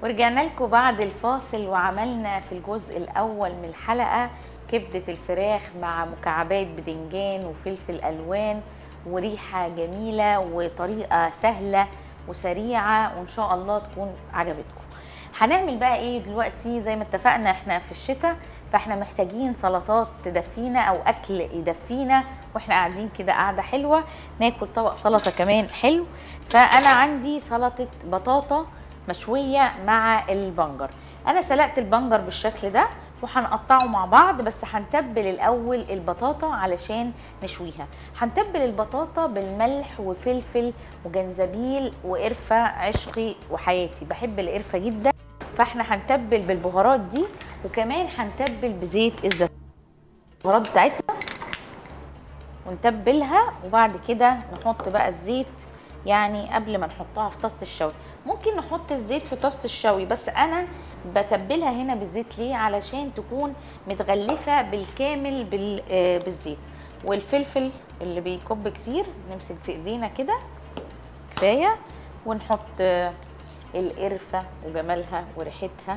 ورجعنا لكم بعد الفاصل وعملنا في الجزء الاول من الحلقه كبده الفراخ مع مكعبات بدنجان وفلفل الوان وريحه جميله وطريقه سهله وسريعه وان شاء الله تكون عجبتكم هنعمل بقى ايه دلوقتي زي ما اتفقنا احنا في الشتاء فاحنا محتاجين سلطات تدفينا او اكل يدفينا واحنا قاعدين كده قاعده حلوه ناكل طبق سلطه كمان حلو فانا عندي سلطه بطاطا مشويه مع البنجر انا سلقت البنجر بالشكل ده وهنقطعه مع بعض بس هنتبل الاول البطاطا علشان نشويها هنتبل البطاطا بالملح وفلفل وجنزبيل وقرفه عشقي وحياتي بحب القرفه جدا فاحنا هنتبل بالبهارات دي وكمان هنتبل بزيت الزيتون البهارات بتاعتنا ونتبلها وبعد كده نحط بقى الزيت يعني قبل ما نحطها في طاسه الشوي ممكن نحط الزيت في طاسه الشوي بس انا بتبلها هنا بالزيت ليه علشان تكون متغلفه بالكامل بال- آه، بالزيت والفلفل اللي بيكب كتير نمسك في ايدينا كده كفايه ونحط آه، القرفه وجمالها وريحتها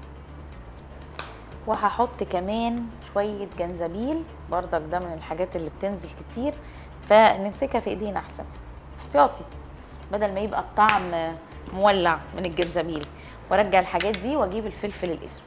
وهحط كمان شويه جنزبيل بردك ده من الحاجات اللي بتنزل كتير فنمسكها في ايدينا احسن احتياطي بدل ما يبقى الطعم مولع من الجنزبيل وارجع الحاجات دي واجيب الفلفل الاسود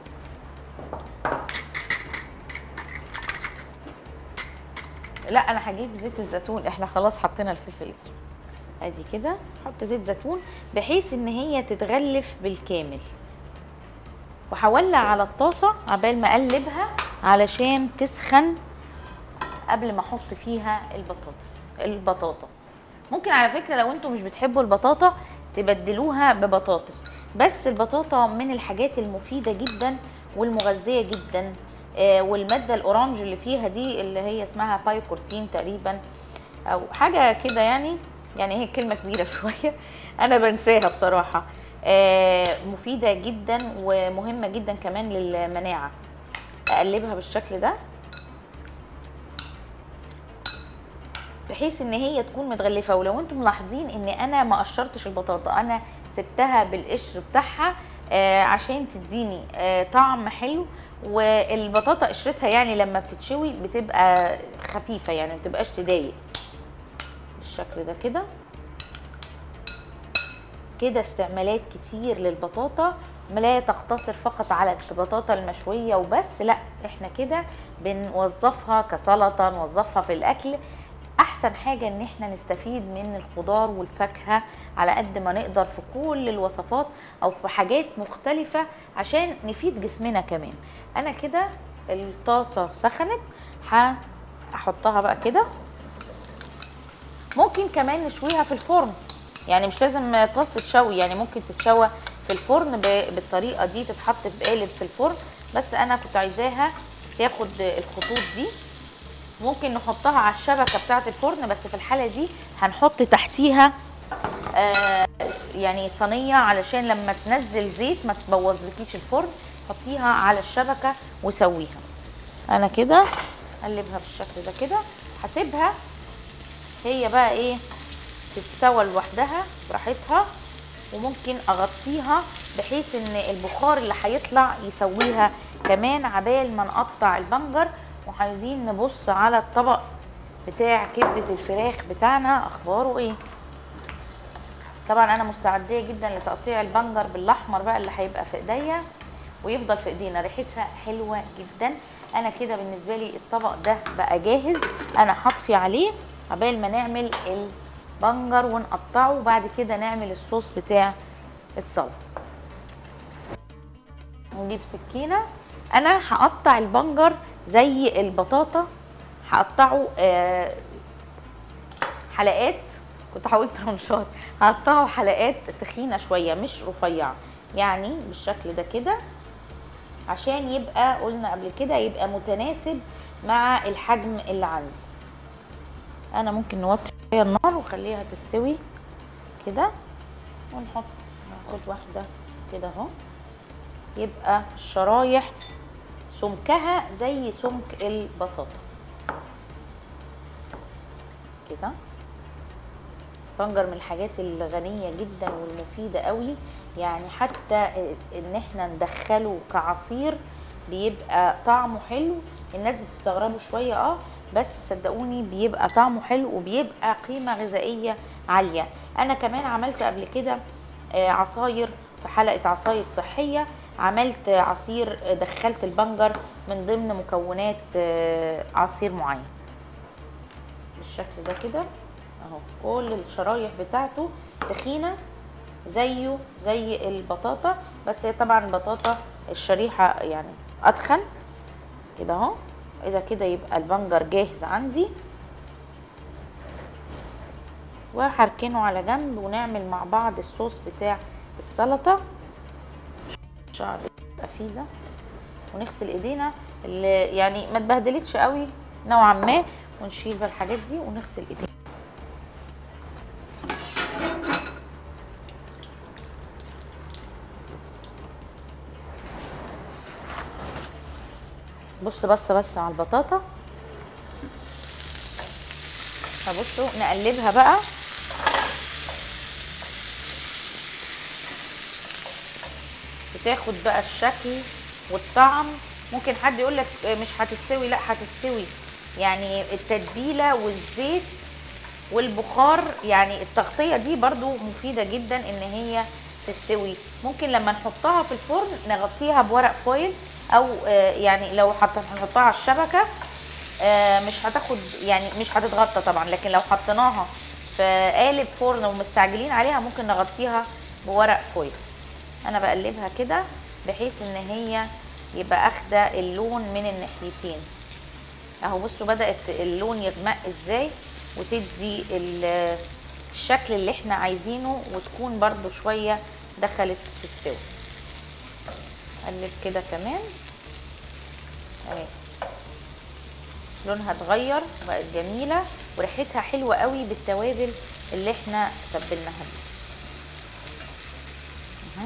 لا انا هجيب زيت الزيتون احنا خلاص حطينا الفلفل الاسود ادي كده احط زيت زيتون بحيث ان هي تتغلف بالكامل وهولع على الطاسه عبال ما اقلبها علشان تسخن قبل ما احط فيها البطاطس البطاطا ممكن على فكره لو انتم مش بتحبوا البطاطا تبدلوها ببطاطس بس البطاطا من الحاجات المفيده جدا والمغذيه جدا آه والماده الاورانج اللي فيها دي اللي هي اسمها بايوكورتين تقريبا او حاجه كده يعني يعني هي كلمه كبيره شويه انا بنساها بصراحه آه مفيده جدا ومهمه جدا كمان للمناعه اقلبها بالشكل ده بحيث ان هي تكون متغلفه ولو انتم ملاحظين ان انا ما قشرتش البطاطا انا سبتها بالقشر بتاعها آه عشان تديني آه طعم حلو والبطاطا قشرتها يعني لما بتتشوي بتبقى خفيفه يعني ما بتبقاش تضايق بالشكل ده كده كده استعمالات كتير للبطاطا لا تقتصر فقط على البطاطا المشويه وبس لا احنا كده بنوظفها كسلطه نوظفها في الاكل احسن حاجه ان احنا نستفيد من الخضار والفاكهه على قد ما نقدر في كل الوصفات او في حاجات مختلفه عشان نفيد جسمنا كمان انا كده الطاسه سخنت هحطها بقى كده ممكن كمان نشويها في الفرن يعني مش لازم طاسه شوي يعني ممكن تتشوى في الفرن ب- بالطريقه دي تتحط في قالب في الفرن بس انا كنت عايزاها تاخد الخطوط دي ممكن نحطها على الشبكه بتاعه الفرن بس في الحاله دي هنحط تحتيها آه يعني صينيه علشان لما تنزل زيت ما تبوظلكيش الفرن حطيها على الشبكه وسويها انا كده اقلبها بالشكل ده كده هسيبها هي بقى ايه تستوى لوحدها براحتها وممكن اغطيها بحيث ان البخار اللي هيطلع يسويها كمان عبال ما نقطع البنجر وعايزين نبص على الطبق بتاع كبده الفراخ بتاعنا اخباره ايه طبعا انا مستعديه جدا لتقطيع البنجر بالاحمر بقى اللي هيبقى في ايديا ويفضل في ايدينا ريحتها حلوه جدا انا كده بالنسبه لي الطبق ده بقى جاهز انا هطفي عليه عبال ما نعمل البنجر ونقطعه وبعد كده نعمل الصوص بتاع السلطه نجيب سكينه انا هقطع البنجر زي البطاطا هقطعه آه، حلقات كنت حاولت رنشات هقطعه حلقات تخينه شويه مش رفيعه يعني بالشكل ده كده عشان يبقى قلنا قبل كده يبقى متناسب مع الحجم اللي عندي انا ممكن نوطي شويه النار وخليها تستوي كده ونحط ناخد واحده كده اهو يبقى الشرايح سمكها زي سمك البطاطا كده بنجر من الحاجات الغنيه جدا والمفيده قوي يعني حتى ان احنا ندخله كعصير بيبقى طعمه حلو الناس بتستغربوا شويه اه بس صدقوني بيبقى طعمه حلو وبيبقى قيمه غذائيه عاليه انا كمان عملت قبل كده آه، عصاير في حلقه عصاير صحيه عملت عصير آه، دخلت البنجر من ضمن مكونات آه، عصير معين بالشكل ده كده اهو كل الشرايح بتاعته تخينه زيه زي البطاطا بس هي طبعا البطاطا الشريحه يعني اتخن كده اهو اذا كده يبقى البنجر جاهز عندي وهركنه على جنب ونعمل مع بعض الصوص بتاع السلطه الشعر يبقى فيه ده ونغسل ايدينا اللي يعني ما اتبهدلتش قوي نوعا ما ونشيل بقى الحاجات دي ونغسل ايدينا بص بص بس على البطاطا فبصوا نقلبها بقى بتاخد بقى الشكل والطعم ممكن حد يقول لك مش هتستوي لا هتستوي يعني التتبيله والزيت والبخار يعني التغطيه دي برضو مفيده جدا ان هي تستوي ممكن لما نحطها في الفرن نغطيها بورق فويل او آه، يعني لو حط- هنحطها على الشبكه آه، مش هتاخد يعني مش هتتغطى طبعا لكن لو حطيناها في قالب فرن ومستعجلين عليها ممكن نغطيها بورق فويل انا بقلبها كده بحيث ان هي يبقى اخده اللون من الناحيتين اهو بصوا بدات اللون يغمق ازاي وتدي ال- الشكل اللي احنا عايزينه وتكون برضو شويه دخلت في السوا قلب كده كمان اهي لونها اتغير وبقت جميله وريحتها حلوه قوي بالتوابل اللي احنا تبلناها دي أهو.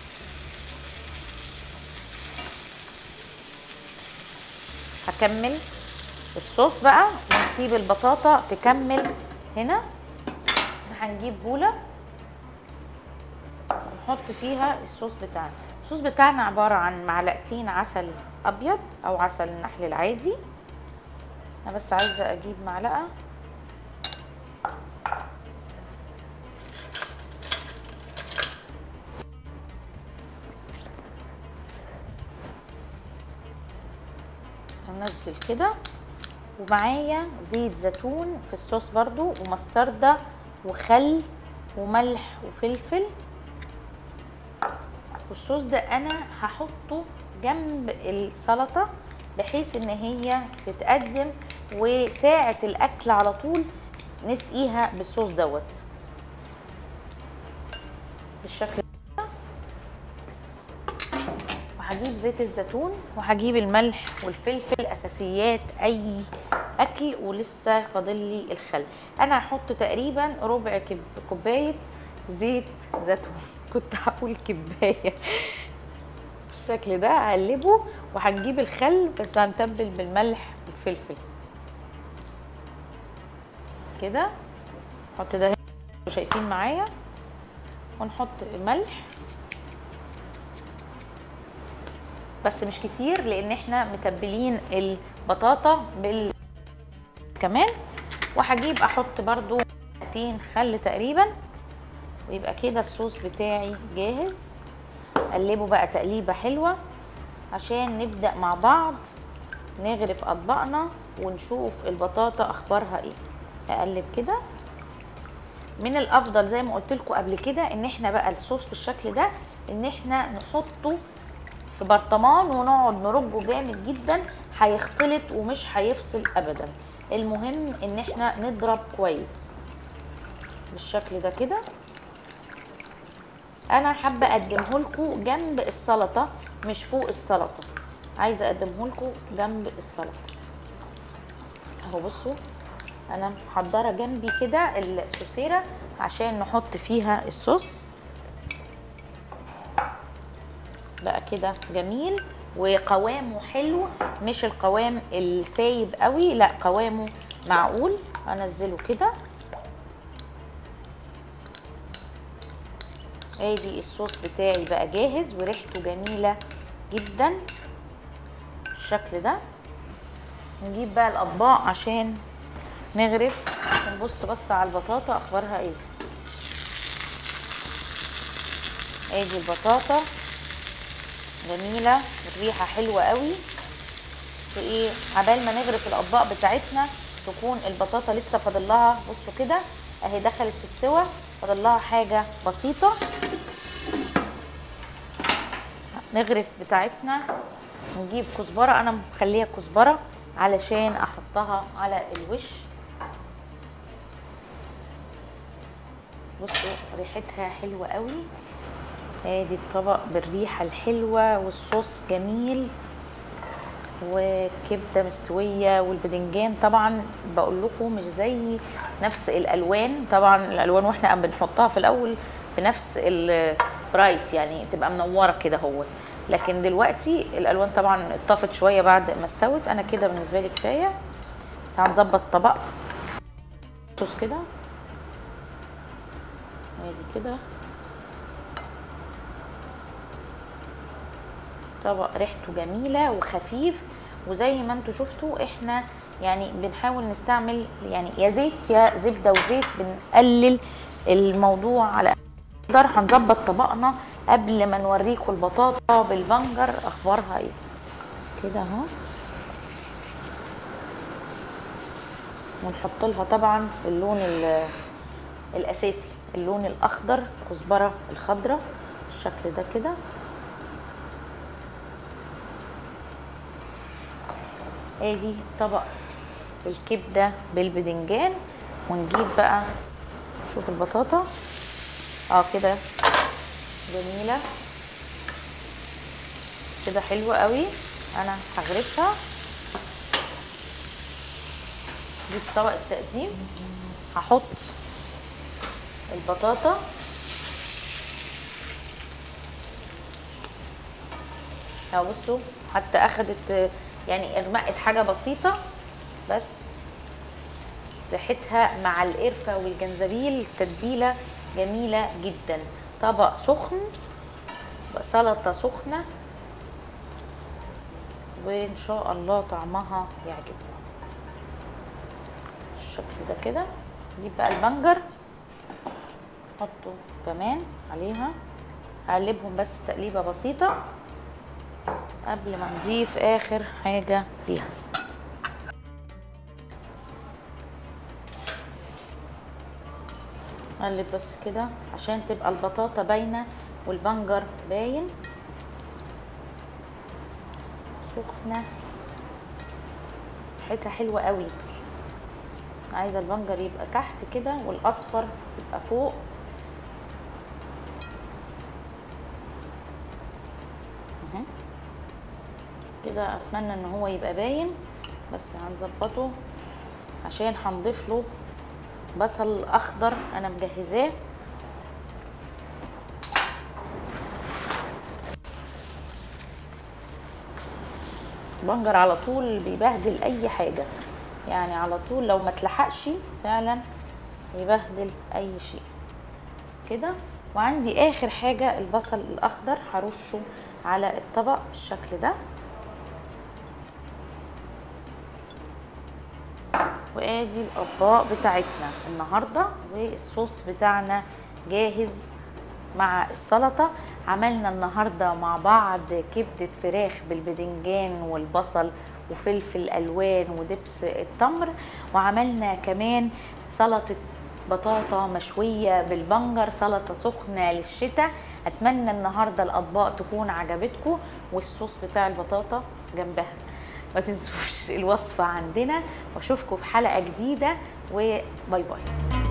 هكمل الصوص بقى ونسيب البطاطا تكمل هنا هنجيب بوله ونحط فيها الصوص بتاعنا الصوص بتاعنا عباره عن معلقتين عسل ابيض او عسل النحل العادي انا بس عايزه اجيب معلقه هنزل كده ومعايا زيت زيتون في الصوص برضو ومستردة وخل وملح وفلفل والصوص ده انا هحطه جنب السلطه بحيث ان هي تتقدم وساعة الاكل على طول نسقيها بالصوص دوت بالشكل ده وهجيب زيت الزيتون وهجيب الملح والفلفل اساسيات اي اكل ولسه فاضل لي الخل انا هحط تقريبا ربع كب- كوبايه زيت زيتون كنت هقول كبايه بالشكل ده هقلبه وهنجيب الخل بس هنتبل بالملح والفلفل كده نحط ده هنا شايفين معايا ونحط ملح بس مش كتير لان احنا متبلين البطاطا بال كمان وهجيب احط برضو معلقتين خل تقريبا ويبقى كده الصوص بتاعي جاهز قلبه بقى تقليبه حلوه عشان نبدا مع بعض نغرف اطباقنا ونشوف البطاطا اخبارها ايه اقلب كده من الافضل زي ما قلت لكم قبل كده ان احنا بقى الصوص بالشكل ده ان احنا نحطه في برطمان ونقعد نرجه جامد جدا هيختلط ومش هيفصل ابدا المهم ان احنا نضرب كويس بالشكل ده كده انا حابه اقدمه لكم جنب السلطه مش فوق السلطه عايزه اقدمه لكم جنب السلطه اهو بصوا انا محضره جنبي كده السوسيره عشان نحط فيها الصوص بقى كده جميل وقوامه حلو مش القوام السايب قوي لا قوامه معقول انزله كده ادي الصوص بتاعي بقى جاهز وريحته جميله جدا بالشكل ده نجيب بقى الاطباق عشان نغرف نبص بس على البطاطا اخبارها ايه ادي البطاطا جميله الريحه حلوه قوي بس ايه عبال ما نغرف الاطباق بتاعتنا تكون البطاطا لسه فاضل لها بصوا كده اهي دخلت في السوا فاضل لها حاجه بسيطه نغرف بتاعتنا نجيب كزبره انا مخليه كزبره علشان احطها على الوش بصوا ريحتها حلوه قوي ادي الطبق بالريحه الحلوه والصوص جميل وكبده مستويه والبدنجان طبعا بقول لكم مش زي نفس الالوان طبعا الالوان واحنا قام بنحطها في الاول بنفس البرايت يعني تبقى منوره كده هو لكن دلوقتي الالوان طبعا اتطفت شويه بعد ما استوت انا كده بالنسبه لي كفايه بس هنظبط طبق صوص كده ادي كده طبق ريحته جميله وخفيف وزي ما انتم شفتوا احنا يعني بنحاول نستعمل يعني يا زيت يا زبده وزيت بنقلل الموضوع على قدر هنظبط طبقنا قبل ما نوريكم البطاطا بالبنجر اخبارها ايه كده اهو ونحط لها طبعا اللون الاساسي اللون الاخضر كزبره الخضراء بالشكل ده كده ادي طبق الكبده بالبدنجان ونجيب بقى شوف البطاطا اه كده جميله كده حلوه قوي انا هغرفها دي في طبق التقديم هحط البطاطا اهو بصوا حتى اخدت يعني اغمقت حاجه بسيطه بس ريحتها مع القرفه والجنزبيل تتبيله جميله جدا طبق سخن سلطه سخنه وان شاء الله طعمها يعجبكم الشكل ده كده نجيب بقى البنجر نحطه كمان عليها هقلبهم بس تقليبه بسيطه قبل ما نضيف اخر حاجه ليها نقلب بس كده عشان تبقى البطاطا باينه والبنجر باين سخنه ريحتها حلوه قوي عايزه البنجر يبقى تحت كده والاصفر يبقى فوق اهو كده اتمنى ان هو يبقى باين بس هنظبطه عشان هنضيف له بصل اخضر انا مجهزاه بنجر على طول بيبهدل اي حاجه يعني على طول لو ما تلحقش فعلا يبهدل اي شيء كده وعندي اخر حاجه البصل الاخضر هرشه على الطبق بالشكل ده وادي الاطباق بتاعتنا النهارده والصوص بتاعنا جاهز مع السلطه عملنا النهارده مع بعض كبده فراخ بالبدنجان والبصل وفلفل الوان ودبس التمر وعملنا كمان سلطه بطاطا مشويه بالبنجر سلطه سخنه للشتاء اتمنى النهارده الاطباق تكون عجبتكم والصوص بتاع البطاطا جنبها ما تنسوش الوصفه عندنا واشوفكم في حلقه جديده وباي باي